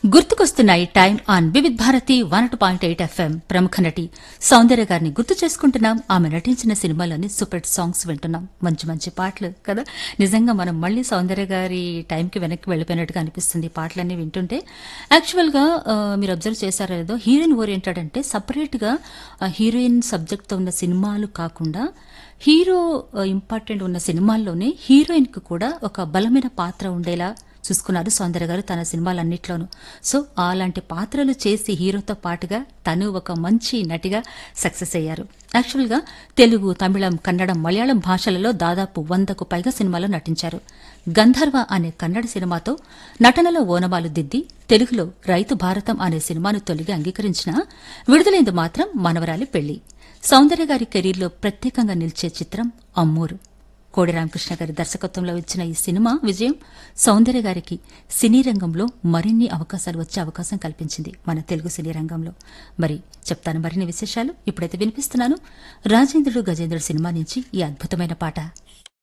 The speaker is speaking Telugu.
గుర్తుకొస్తున్నాయి time on Vividh Bharati one two point eight FM ప్రముఖ నటి సౌందర్య గారిని గుర్తు చేసుకుంటున్నాం ఆమె నటించిన సినిమాలోని సూపర్ హిట్ సాంగ్స్ వింటున్నాం మంచి మంచి పాటలు కదా నిజంగా మనం మళ్ళీ సౌందర్య గారి టైంకి వెనక్కి వెళ్ళిపోయినట్టుగా అనిపిస్తుంది ఈ పాటలన్నీ వింటుంటే యాక్చువల్ గా ఆ, మీరు అబ్జర్వ్ చేశారో లేదో హీరోయిన్ ఓరియంటెడ్ అంటే సపరేట్ గా ఆ, హీరోయిన్ సబ్జెక్ట్ తో ఉన్న సినిమాలు కాకుండా హీరో ఇంపార్టెంట్ ఉన్న సినిమాల్లోనే హీరోయిన్ కు కూడా ఒక బలమైన పాత్ర ఉండేలా చూసుకున్నారు సౌందర్య గారు తన సినిమాలన్నిట్లోనూ సో అలాంటి పాత్రలు చేసి హీరోతో పాటుగా తను ఒక మంచి నటిగా సక్సెస్ అయ్యారు యాక్చువల్గా తెలుగు తమిళం కన్నడం మలయాళం భాషలలో దాదాపు వందకు పైగా సినిమాలో నటించారు గంధర్వ అనే కన్నడ సినిమాతో నటనలో ఓనమాలు దిద్ది తెలుగులో రైతు భారతం అనే సినిమాను తొలిగి అంగీకరించిన విడుదలైంది మాత్రం మనవరాలి పెళ్లి సౌందర్య గారి కెరీర్లో ప్రత్యేకంగా నిలిచే చిత్రం అమ్మూరు కోడి రామకృష్ణ గారి దర్శకత్వంలో వచ్చిన ఈ సినిమా విజయం సౌందర్య గారికి సినీ రంగంలో మరిన్ని అవకాశాలు వచ్చే అవకాశం కల్పించింది మన తెలుగు సినీ రంగంలో మరి చెప్తాను మరిన్ని విశేషాలు ఇప్పుడైతే వినిపిస్తున్నాను రాజేంద్రుడు గజేంద్రుడు సినిమా నుంచి ఈ అద్భుతమైన పాట